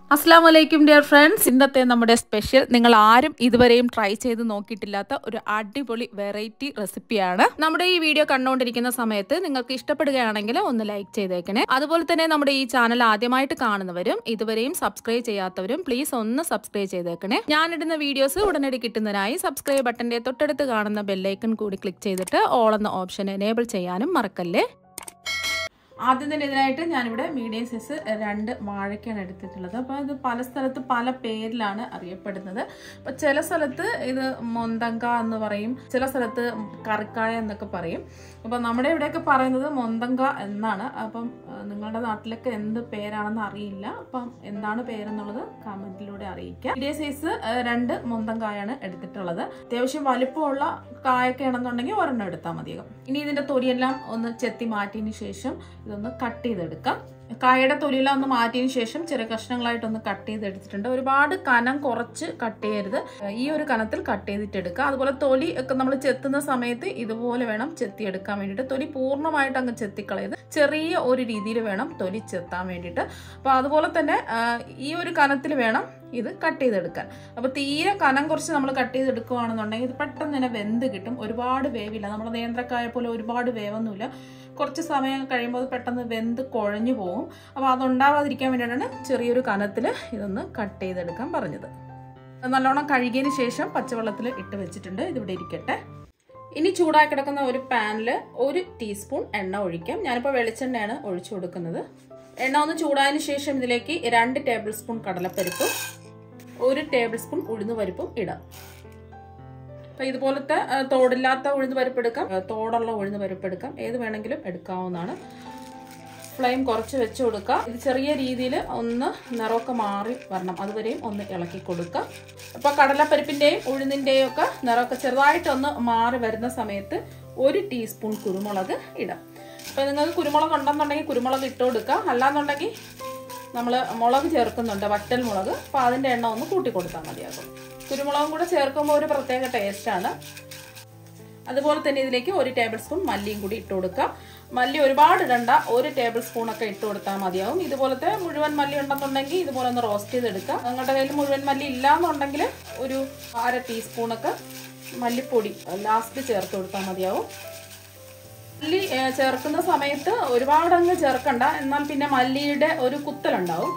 അസ്സാം വലൈക്കും dear friends ഇന്നത്തെ നമ്മുടെ സ്പെഷ്യൽ നിങ്ങൾ ആരും ഇതുവരെയും ട്രൈ ചെയ്ത് നോക്കിയിട്ടില്ലാത്ത ഒരു അടിപൊളി വെറൈറ്റി റെസിപ്പിയാണ് നമ്മുടെ ഈ വീഡിയോ കണ്ടുകൊണ്ടിരിക്കുന്ന സമയത്ത് നിങ്ങൾക്ക് ഇഷ്ടപ്പെടുകയാണെങ്കിൽ ഒന്ന് ലൈക്ക് ചെയ്തേക്കണേ അതുപോലെ തന്നെ നമ്മുടെ ഈ ചാനൽ ആദ്യമായിട്ട് കാണുന്നവരും ഇതുവരെയും സബ്സ്ക്രൈബ് ചെയ്യാത്തവരും പ്ലീസ് ഒന്ന് സബ്സ്ക്രൈബ് ചെയ്തേക്കണേ ഞാനിടുന്ന വീഡിയോസ് ഉടനടി കിട്ടുന്നതിനായി സബ്സ്ക്രൈബ് ബട്ടന്റെ തൊട്ടടുത്ത് കാണുന്ന ബെല്ലൈക്കൺ കൂടി ക്ലിക്ക് ചെയ്തിട്ട് ഓൾ എന്ന ഓപ്ഷൻ എനേബിൾ ചെയ്യാനും മറക്കല്ലേ ആദ്യം തന്നെ ഇതിനായിട്ട് ഞാനിവിടെ മീഡിയം സൈസ് രണ്ട് വാഴയ്ക്കാണ് എടുത്തിട്ടുള്ളത് അപ്പോൾ ഇത് പല സ്ഥലത്ത് പല പേരിലാണ് അറിയപ്പെടുന്നത് അപ്പോൾ ചില സ്ഥലത്ത് ഇത് മൊന്തങ്ക എന്ന് പറയും ചില സ്ഥലത്ത് കറിക്കായ എന്നൊക്കെ പറയും അപ്പോൾ നമ്മുടെ ഇവിടെയൊക്കെ പറയുന്നത് മൊന്തങ്ക എന്നാണ് അപ്പം ആ, നിങ്ങളുടെ നാട്ടിലൊക്കെ എന്ത് പേരാണെന്ന് അറിയില്ല അപ്പം എന്താണ് പേരെന്നുള്ളത് കമൻറ്റിലൂടെ അറിയിക്കാം മീഡിയം സൈസ് ആ, രണ്ട് മൊന്തങ്കായാണ് എടുത്തിട്ടുള്ളത് അത്യാവശ്യം വലിപ്പമുള്ള കായൊക്കെ ആണെന്നുണ്ടെങ്കിൽ ഒരെണ്ണം എടുത്താൽ മതിയാകും ഇനി ഇതിന്റെ തൊലിയെല്ലാം ഒന്ന് ചെത്തി മാറ്റിയതിന് ശേഷം ഇതൊന്ന് കട്ട് ചെയ്തെടുക്കാം കായയുടെ തൊലിയെല്ലാം ഒന്ന് മാറ്റിയതിന് ശേഷം ചെറിയ കഷ്ണങ്ങളായിട്ടൊന്ന് കട്ട് ചെയ്തെടുത്തിട്ടുണ്ട് ഒരുപാട് കനം കുറച്ച് കട്ട് ചെയ്യരുത് ഈ ഒരു കനത്തിൽ കട്ട് ചെയ്തിട്ട് എടുക്കുക അതുപോലെ തൊലി ഒക്കെ നമ്മൾ ചെത്തുന്ന സമയത്ത് ഇതുപോലെ വേണം ചെത്തിയെടുക്കാൻ വേണ്ടിയിട്ട് തൊലി പൂർണ്ണമായിട്ട് അങ്ങ് ചെത്തിക്കളയത് ചെറിയ ഒരു രീതിയിൽ വേണം തൊലി ചെത്താൻ വേണ്ടിയിട്ട് അപ്പോൾ അതുപോലെ തന്നെ ആ, ഈ ഒരു കനത്തിൽ വേണം ഇത് കട്ട് ചെയ്തെടുക്കാൻ അപ്പോൾ തീരെ കനം കുറച്ച് നമ്മൾ കട്ട് ചെയ്തെടുക്കുകയാണെന്നുണ്ടെങ്കിൽ ഇത് പെട്ടെന്ന് തന്നെ വെന്ത് കിട്ടും ഒരുപാട് വേവില്ല നമ്മുടെ നേന്ത്രക്കായ പോലെ ഒരുപാട് വേവൊന്നുമില്ല കുറച്ച് സമയം കഴിയുമ്പോൾ അത് പെട്ടെന്ന് വെന്ത് കുഴഞ്ഞു പോകും അപ്പോൾ അതുണ്ടാവാതിരിക്കാൻ വേണ്ടിയിട്ടാണ് ചെറിയൊരു കനത്തിൽ ഇതൊന്ന് കട്ട് ചെയ്തെടുക്കാൻ പറഞ്ഞത് നല്ലോണം കഴുകിയതിന് ശേഷം പച്ചവെള്ളത്തിൽ ഇട്ട് വെച്ചിട്ടുണ്ട് ഇതിവിടെ ഇരിക്കട്ടെ ഇനി ചൂടായി കിടക്കുന്ന ഒരു പാനിൽ ഒരു ടീസ്പൂൺ എണ്ണ ഒഴിക്കാം ഞാനിപ്പോൾ വെളിച്ചെണ്ണയാണ് ഒഴിച്ചു കൊടുക്കുന്നത് എണ്ണ ഒന്ന് ചൂടായതിന് ശേഷം ഇതിലേക്ക് രണ്ട് ടേബിൾ സ്പൂൺ കടലപ്പരിപ്പും ഒരു ടേബിൾ സ്പൂൺ ഉഴുന്ന് പരിപ്പും ഇടാം അപ്പൊ ഇതുപോലത്തെ ആ, തോടില്ലാത്ത ഉഴുന്ന് പരിപ്പ് എടുക്കാം ആ, തോടുള്ള ഉഴുന്ന് പരിപ്പ് എടുക്കാം ഏത് വേണമെങ്കിലും എടുക്കാവുന്നതാണ് ഫ്ലെയിം കുറച്ച് വെച്ച് കൊടുക്കുക ഇത് ചെറിയ രീതിയിൽ ഒന്ന് നിറമൊക്കെ മാറി വരണം അതുവരെയും ഒന്ന് ഇളക്കി കൊടുക്കുക അപ്പോൾ കടലപ്പരിപ്പിൻ്റെയും ഉഴുന്നിൻ്റെയും ഒക്കെ നിറമൊക്കെ ചെറുതായിട്ടൊന്ന് മാറി വരുന്ന സമയത്ത് ഒരു ടീസ്പൂൺ കുരുമുളക് ഇടാം അപ്പോൾ നിങ്ങൾക്ക് കുരുമുളക് ഉണ്ടെന്നുണ്ടെങ്കിൽ കുരുമുളക് ഇട്ട് കൊടുക്കുക അല്ലാന്നുണ്ടെങ്കിൽ നമ്മൾ മുളക് ചേർക്കുന്നുണ്ട് വറ്റൽ മുളക് അപ്പോൾ അതിൻ്റെ എണ്ണ ഒന്ന് കൂട്ടി കൊടുത്താൽ മതിയാകും കുരുമുളകും കൂടെ ചേർക്കുമ്പോൾ ഒരു പ്രത്യേക ടേസ്റ്റാണ് അതുപോലെ തന്നെ ഇതിലേക്ക് ഒരു ടേബിൾ സ്പൂൺ മല്ലിയും കൂടി ഇട്ട് കൊടുക്കുക മല്ലി ഒരുപാട് ഇടണ്ട ഒരു ടേബിൾ സ്പൂൺ ഒക്കെ ഇട്ട് കൊടുത്താൽ മതിയാവും ഇതുപോലത്തെ മുഴുവൻ മല്ലി ഉണ്ടെന്നുണ്ടെങ്കിൽ ഇതുപോലെ ഒന്ന് റോസ്റ്റ് ചെയ്തെടുക്കുക നിങ്ങളുടെ കയ്യിൽ മുഴുവൻ മല്ലി ഇല്ല എന്നുണ്ടെങ്കിൽ ഒരു അര ടീസ്പൂണൊക്കെ മല്ലിപ്പൊടി ലാസ്റ്റ് ചേർത്ത് കൊടുത്താൽ മതിയാവും മല്ലി ഏ, ചേർക്കുന്ന സമയത്ത് ഒരുപാട് അങ്ങ് ചേർക്കണ്ട എന്നാൽ പിന്നെ മല്ലിയുടെ ഒരു കുത്തലുണ്ടാവും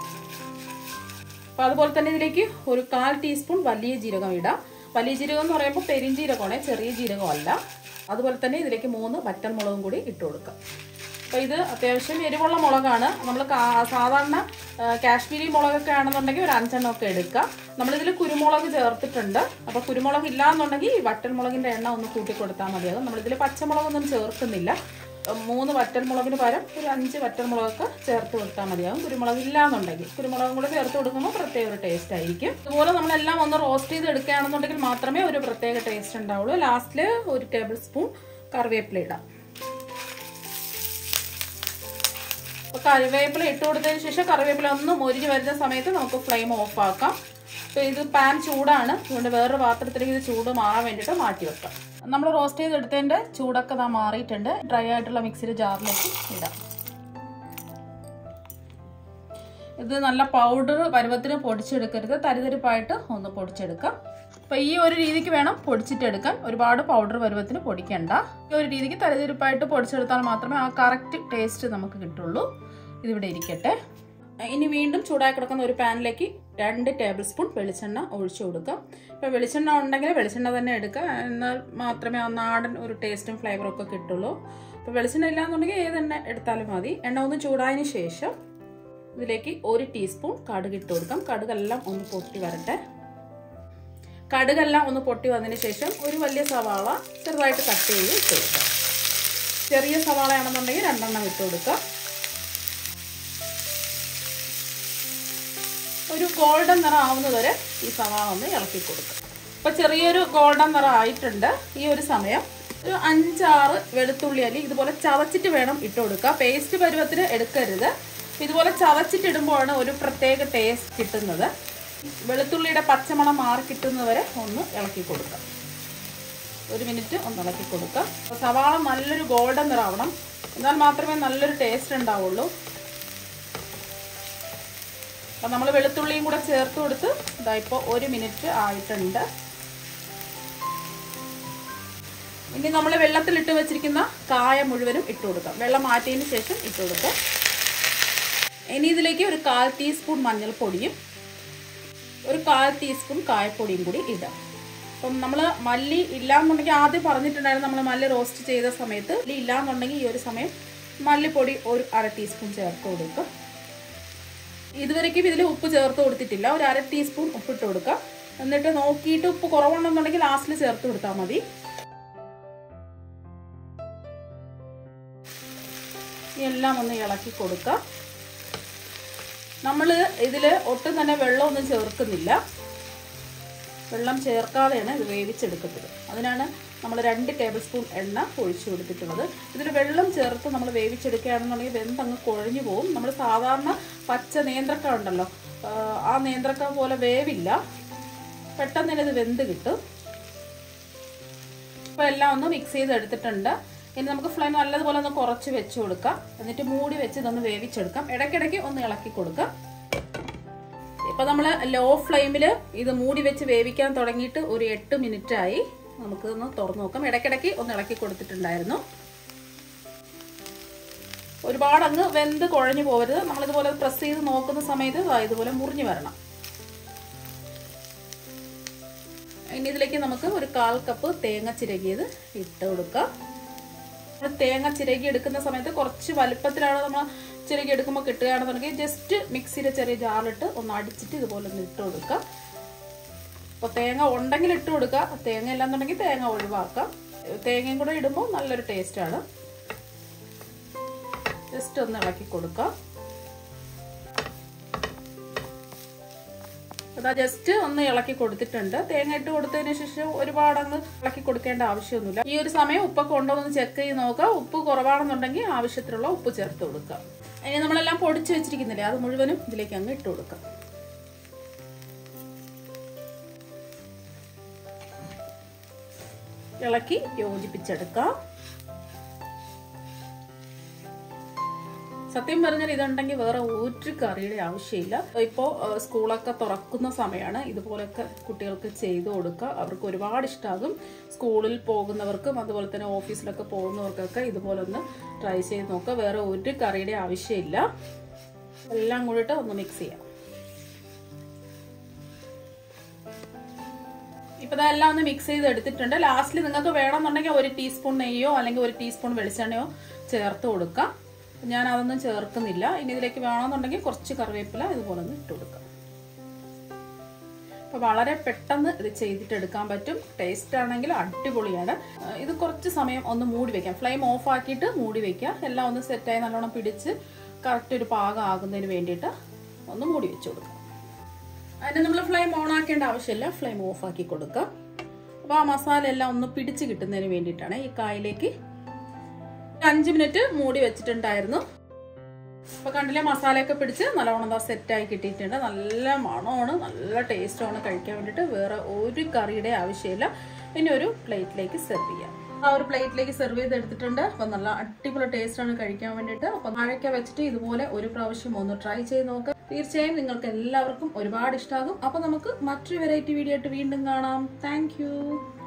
അപ്പൊ അതുപോലെ തന്നെ ഇതിലേക്ക് ഒരു കാൽ ടീസ്പൂൺ വലിയ ജീരകം ഇടാം വലിയ ജീരകം എന്ന് പറയുമ്പോൾ പെരിഞ്ജീരകമാണ് ചെറിയ ജീരകമല്ല അതുപോലെ തന്നെ ഇതിലേക്ക് മൂന്ന് വറ്റൽ മുളകും കൂടി ഇട്ട് കൊടുക്കാം അപ്പോൾ ഇത് അത്യാവശ്യം എരിവുള്ള മുളകാണ് നമ്മൾ സാധാരണ ആ, കാശ്മീരി മുളകൊക്കെ ആണെന്നുണ്ടെങ്കിൽ ഒരു അഞ്ചെണ്ണം ഒക്കെ എടുക്കുക നമ്മളിതിൽ കുരുമുളക് ചേർത്തിട്ടുണ്ട് അപ്പോൾ കുരുമുളക് ഇല്ല എന്നുണ്ടെങ്കിൽ ഈ വറ്റൽ മുളകിൻ്റെ എണ്ണ ഒന്ന് കൂട്ടി കൊടുത്താൽ മതിയാകും നമ്മളിതിൽ പച്ചമുളകൊന്നും ചേർക്കുന്നില്ല മൂന്ന് വറ്റൽമുളകിന് പകരം ഒരു അഞ്ച് വറ്റൽമുളകൊക്കെ ചേർത്ത് കൊടുത്താൽ മതിയാകും കുരുമുളക് ഇല്ല എന്നുണ്ടെങ്കിൽ കുരുമുളകും കൂടെ ചേർത്ത് കൊടുക്കുമ്പോൾ പ്രത്യേക ഒരു ടേസ്റ്റ് ആയിരിക്കും അതുപോലെ നമ്മളെല്ലാം ഒന്ന് റോസ്റ്റ് ചെയ്ത് എടുക്കുകയാണെന്നുണ്ടെങ്കിൽ മാത്രമേ ഒരു പ്രത്യേക ടേസ്റ്റ് ഉണ്ടാവുള്ളൂ ലാസ്റ്റിൽ ഒരു ടേബിൾ സ്പൂൺ കറിവേപ്പില ഇടാം അപ്പോൾ കറിവേപ്പില ഇട്ട് കൊടുത്തതിന് ശേഷം കറിവേപ്പില ഒന്ന് മൊരിഞ്ഞ് വരുന്ന സമയത്ത് നമുക്ക് ഫ്ലെയിം ഓഫ് ആക്കാം അപ്പോൾ ഇത് പാൻ ചൂടാണ് അതുകൊണ്ട് വേറൊരു പാത്രത്തിലേക്ക് ഇത് ചൂട് മാറാൻ വേണ്ടിയിട്ട് മാറ്റി വെക്കാം നമ്മൾ റോസ്റ്റ് ചെയ്തെടുത്തതിൻ്റെ ചൂടൊക്കെ ഇതാ മാറിയിട്ടുണ്ട് ഡ്രൈ ആയിട്ടുള്ള മിക്സിയുടെ ജാറിലേക്ക് ഇടാം ഇത് നല്ല പൗഡർ പരുവത്തിന് പൊടിച്ചെടുക്കരുത് തരിതരിപ്പായിട്ട് ഒന്ന് പൊടിച്ചെടുക്കാം അപ്പോൾ ഈ ഒരു രീതിക്ക് വേണം പൊടിച്ചിട്ടെടുക്കാൻ ഒരുപാട് പൗഡർ പരുവത്തിന് പൊടിക്കണ്ട ഈ ഒരു രീതിക്ക് തരിതരിപ്പായിട്ട് പൊടിച്ചെടുത്താൽ മാത്രമേ ആ കറക്റ്റ് ടേസ്റ്റ് നമുക്ക് കിട്ടുള്ളൂ ഇതിവിടെ ഇരിക്കട്ടെ ഇനി വീണ്ടും ചൂടായി കിടക്കുന്ന ഒരു പാനിലേക്ക് രണ്ട് ടേബിൾ സ്പൂൺ വെളിച്ചെണ്ണ ഒഴിച്ചു കൊടുക്കാം ഇപ്പോൾ വെളിച്ചെണ്ണ ഉണ്ടെങ്കിൽ വെളിച്ചെണ്ണ തന്നെ എടുക്കുക എന്നാൽ മാത്രമേ ആ നാടൻ ഒരു ടേസ്റ്റും ഫ്ലേവറും ഒക്കെ കിട്ടുള്ളൂ അപ്പോൾ വെളിച്ചെണ്ണ ഇല്ലാന്നുണ്ടെങ്കിൽ ഏതെണ്ണ എടുത്താലും മതി എണ്ണ ഒന്ന് ചൂടായതിന് ശേഷം ഇതിലേക്ക് ഒരു ടീസ്പൂൺ കടുക് ഇട്ട് കൊടുക്കാം കടുകെല്ലാം ഒന്ന് പൊട്ടി വരട്ടെ കടുകെല്ലാം ഒന്ന് പൊട്ടി വന്നതിന് ശേഷം ഒരു വലിയ സവാള ചെറുതായിട്ട് കട്ട് ചെയ്ത് ഇട്ട് കൊടുക്കാം ചെറിയ സവാളയാണെന്നുണ്ടെങ്കിൽ രണ്ടെണ്ണം ഇട്ട് കൊടുക്കാം ഒരു ഗോൾഡൻ നിറം ആവുന്നത് വരെ ഈ സവാള ഒന്ന് ഇളക്കി കൊടുക്കുക അപ്പോൾ ചെറിയൊരു ഗോൾഡൻ നിറം ആയിട്ടുണ്ട് ഈ ഒരു സമയം ഒരു അഞ്ചാറ് വെളുത്തുള്ളി അല്ലി ഇതുപോലെ ചതച്ചിട്ട് വേണം ഇട്ട് കൊടുക്കുക പേസ്റ്റ് പരുവത്തിന് എടുക്കരുത് ഇതുപോലെ ചതച്ചിട്ട് ഇടുമ്പോഴാണ് ഒരു പ്രത്യേക ടേസ്റ്റ് കിട്ടുന്നത് വെളുത്തുള്ളിയുടെ പച്ചമണം മാറി കിട്ടുന്നവരെ ഒന്ന് ഇളക്കി കൊടുക്കുക ഒരു മിനിറ്റ് ഒന്ന് ഇളക്കി കൊടുക്കുക അപ്പോൾ സവാള നല്ലൊരു ഗോൾഡൻ നിറാവണം എന്നാൽ മാത്രമേ നല്ലൊരു ടേസ്റ്റ് ഉണ്ടാവുള്ളൂ അപ്പം നമ്മൾ വെളുത്തുള്ളിയും കൂടെ ചേർത്ത് കൊടുത്ത് ഇതാ ഇപ്പോൾ ഒരു മിനിറ്റ് ആയിട്ടുണ്ട് ഇനി നമ്മൾ വെള്ളത്തിലിട്ട് വെച്ചിരിക്കുന്ന കായ മുഴുവനും ഇട്ട് കൊടുക്കാം വെള്ളം മാറ്റിയതിന് ശേഷം ഇട്ട് കൊടുക്കാം ഇനി ഇതിലേക്ക് ഒരു കാൽ ടീസ്പൂൺ മഞ്ഞൾപ്പൊടിയും ഒരു കാൽ ടീസ്പൂൺ കായപ്പൊടിയും കൂടി ഇടാം അപ്പം നമ്മൾ മല്ലി ഇല്ലാന്നുണ്ടെങ്കിൽ ആദ്യം പറഞ്ഞിട്ടുണ്ടായിരുന്നു നമ്മൾ മല്ലി റോസ്റ്റ് ചെയ്ത സമയത്ത് മല്ലി ഇല്ലാന്നുണ്ടെങ്കിൽ ഈ ഒരു സമയം മല്ലിപ്പൊടി ഒരു അര ടീസ്പൂൺ ചേർത്ത് കൊടുക്കുക ഇതുവരേക്കും ഇതിൽ ഉപ്പ് ചേർത്ത് കൊടുത്തിട്ടില്ല ഒരു അര ടീസ്പൂൺ ഉപ്പിട്ട് കൊടുക്കുക എന്നിട്ട് നോക്കിയിട്ട് ഉപ്പ് കുറവുണ്ടെന്നുണ്ടെങ്കിൽ ലാസ്റ്റിൽ ചേർത്ത് കൊടുത്താൽ മതി എല്ലാം ഒന്ന് ഇളക്കി കൊടുക്കുക നമ്മൾ ഇതിൽ ഒട്ടും തന്നെ വെള്ളമൊന്നും ചേർക്കുന്നില്ല വെള്ളം ചേർക്കാതെയാണ് ഇത് വേവിച്ചെടുക്കുന്നത് അതിനാണ് നമ്മൾ രണ്ട് ടേബിൾ സ്പൂൺ എണ്ണ ഒഴിച്ചു കൊടുത്തിട്ടുള്ളത് ഇതിൽ വെള്ളം ചേർത്ത് നമ്മൾ വേവിച്ചെടുക്കുകയാണെന്നുണ്ടെങ്കിൽ വെന്തങ്ങ് കുഴഞ്ഞു പോകും നമ്മൾ സാധാരണ പച്ച നേന്ത്രക്ക ഉണ്ടല്ലോ ആ നേന്ത്രക്ക പോലെ വേവില്ല പെട്ടെന്ന് തന്നെ ഇത് വെന്ത് കിട്ടും അപ്പോൾ എല്ലാം ഒന്ന് മിക്സ് ചെയ്ത് എടുത്തിട്ടുണ്ട് ഇനി നമുക്ക് ഫ്ലെയിം നല്ലതുപോലെ ഒന്ന് കുറച്ച് വെച്ച് കൊടുക്കാം എന്നിട്ട് മൂടി വെച്ച് ഇതൊന്ന് വേവിച്ചെടുക്കാം ഇടയ്ക്കിടയ്ക്ക് ഒന്ന് ഇളക്കി കൊടുക്കാം ഇപ്പൊ നമ്മൾ ലോ ഫ്ലെയിമിൽ ഇത് മൂടി വെച്ച് വേവിക്കാൻ തുടങ്ങിയിട്ട് ഒരു എട്ട് മിനിറ്റ് ആയി നമുക്ക് ഒന്ന് തുറന്നു നോക്കാം ഇടയ്ക്കിടയ്ക്ക് ഒന്ന് ഇളക്കി കൊടുത്തിട്ടുണ്ടായിരുന്നു ഒരുപാട് അങ്ങ് വെന്ത് കുഴഞ്ഞു പോകരുത് നമ്മളിതുപോലെ പ്രസ് ചെയ്ത് നോക്കുന്ന സമയത്ത് ഇതുപോലെ മുറിഞ്ഞു വരണം ഇനി ഇതിലേക്ക് നമുക്ക് ഒരു കാൽ കപ്പ് തേങ്ങ ചിരകിയത് ഇട്ട് കൊടുക്കാം തേങ്ങ ചിരകി എടുക്കുന്ന സമയത്ത് കുറച്ച് വലുപ്പത്തിലാണ് നമ്മൾ ചിരകി എടുക്കുമ്പോൾ കിട്ടുകയാണെന്നുണ്ടെങ്കിൽ ജസ്റ്റ് മിക്സിയുടെ ചെറിയ ജാറിലിട്ട് ഒന്ന് അടിച്ചിട്ട് ഇതുപോലെ ഒന്ന് ഇട്ട് കൊടുക്കുക അപ്പോൾ തേങ്ങ ഉണ്ടെങ്കിൽ ഇട്ട് കൊടുക്കുക തേങ്ങ ഇല്ലാന്നുണ്ടെങ്കിൽ തേങ്ങ ഒഴിവാക്കാം തേങ്ങയും കൂടെ ഇടുമ്പോൾ നല്ലൊരു ടേസ്റ്റാണ് ജസ്റ്റ് ഒന്ന് ഇളക്കി കൊടുക്കുക അതാ ജസ്റ്റ് ഒന്ന് ഇളക്കി കൊടുത്തിട്ടുണ്ട് തേങ്ങ ഇട്ട് കൊടുത്തതിന് ശേഷം ഒരുപാട് അങ്ങ് ഇളക്കി കൊടുക്കേണ്ട ആവശ്യമൊന്നുമില്ല ഈ ഒരു സമയം ഉപ്പൊക്കെ ഉണ്ടോ എന്ന് ചെക്ക് ചെയ്ത് നോക്കുക ഉപ്പ് കുറവാണെന്നുണ്ടെങ്കിൽ ആവശ്യത്തിനുള്ള ഉപ്പ് ചേർത്ത് കൊടുക്കുക ഇനി നമ്മളെല്ലാം പൊടിച്ച് വെച്ചിരിക്കുന്നില്ലേ അത് മുഴുവനും ഇതിലേക്ക് അങ്ങ് ഇട്ട് കൊടുക്കാം ഇളക്കി യോജിപ്പിച്ചെടുക്കാം സത്യം പറഞ്ഞാൽ ഇതുണ്ടെങ്കിൽ വേറെ ഒരു കറിയുടെ ആവശ്യമില്ല ഇപ്പോൾ സ്കൂളൊക്കെ തുറക്കുന്ന സമയമാണ് ഇതുപോലൊക്കെ കുട്ടികൾക്ക് ചെയ്തു കൊടുക്കുക അവർക്ക് ഒരുപാട് ഇഷ്ടമാകും സ്കൂളിൽ പോകുന്നവർക്കും അതുപോലെ തന്നെ ഓഫീസിലൊക്കെ പോകുന്നവർക്കൊക്കെ ഇതുപോലെ ഒന്ന് ട്രൈ ചെയ്ത് നോക്കുക വേറെ ഒരു കറിയുടെ ആവശ്യമില്ല എല്ലാം കൂടിയിട്ട് ഒന്ന് മിക്സ് ചെയ്യാം ഇപ്പൊ ഇതെല്ലാം ഒന്ന് മിക്സ് ചെയ്ത് എടുത്തിട്ടുണ്ട് ലാസ്റ്റിൽ നിങ്ങൾക്ക് വേണമെന്നുണ്ടെങ്കിൽ ഒരു ടീസ്പൂൺ നെയ്യോ അല്ലെങ്കിൽ ഒരു ടീസ്പൂൺ വെളിച്ചെണ്ണയോ ചേർത്ത് കൊടുക്കാം ഞാൻ അതൊന്നും ചേർക്കുന്നില്ല ഇനി ഇതിലേക്ക് വേണമെന്നുണ്ടെങ്കിൽ കുറച്ച് കറിവേപ്പില ഇതുപോലെ ഒന്ന് ഇട്ട് കൊടുക്കാം അപ്പോൾ വളരെ പെട്ടെന്ന് ഇത് ചെയ്തിട്ട് എടുക്കാൻ പറ്റും ടേസ്റ്റ് ആണെങ്കിൽ അടിപൊളിയാണ് ഇത് കുറച്ച് സമയം ഒന്ന് മൂടി വെക്കാം ഫ്ലെയിം ഓഫ് ആക്കിയിട്ട് മൂടി വെക്കാം എല്ലാം ഒന്ന് സെറ്റായി നല്ലോണം പിടിച്ച് കറക്റ്റ് ഒരു പാകം ആകുന്നതിന് വേണ്ടിയിട്ട് ഒന്ന് മൂടി വെച്ച് കൊടുക്കാം അതിന് നമ്മൾ ഫ്ലെയിം ഓൺ ആക്കേണ്ട ആവശ്യമില്ല ഫ്ലെയിം ഓഫ് ആക്കി കൊടുക്കാം അപ്പോൾ ആ മസാല എല്ലാം ഒന്ന് പിടിച്ച് കിട്ടുന്നതിന് വേണ്ടിയിട്ടാണ് ഈ കായിലേക്ക് അഞ്ച് മിനിറ്റ് മൂടി വെച്ചിട്ടുണ്ടായിരുന്നു അപ്പൊ കണ്ടില്ലേ മസാലയൊക്കെ പിടിച്ച് നല്ലോണം എന്താ സെറ്റായി കിട്ടിയിട്ടുണ്ട് നല്ല മണമാണ് നല്ല ടേസ്റ്റുമാണ് കഴിക്കാൻ വേണ്ടിയിട്ട് വേറെ ഒരു കറിയുടെ ആവശ്യമില്ല ഇനി ഒരു പ്ലേറ്റിലേക്ക് സെർവ് ചെയ്യാം ആ ഒരു പ്ലേറ്റിലേക്ക് സെർവ് ചെയ്ത് എടുത്തിട്ടുണ്ട് അപ്പം നല്ല അടിപൊളി ടേസ്റ്റാണ് കഴിക്കാൻ വേണ്ടിയിട്ട് അപ്പം വാഴയ്ക്ക വെച്ചിട്ട് ഇതുപോലെ ഒരു പ്രാവശ്യം ഒന്ന് ട്രൈ ചെയ്ത് നോക്കുക തീർച്ചയായും നിങ്ങൾക്ക് എല്ലാവർക്കും ഒരുപാട് ഇഷ്ടമാകും അപ്പം നമുക്ക് മറ്റൊരു വെറൈറ്റി വീഡിയോ ആയിട്ട് വീണ്ടും കാണാം താങ്ക്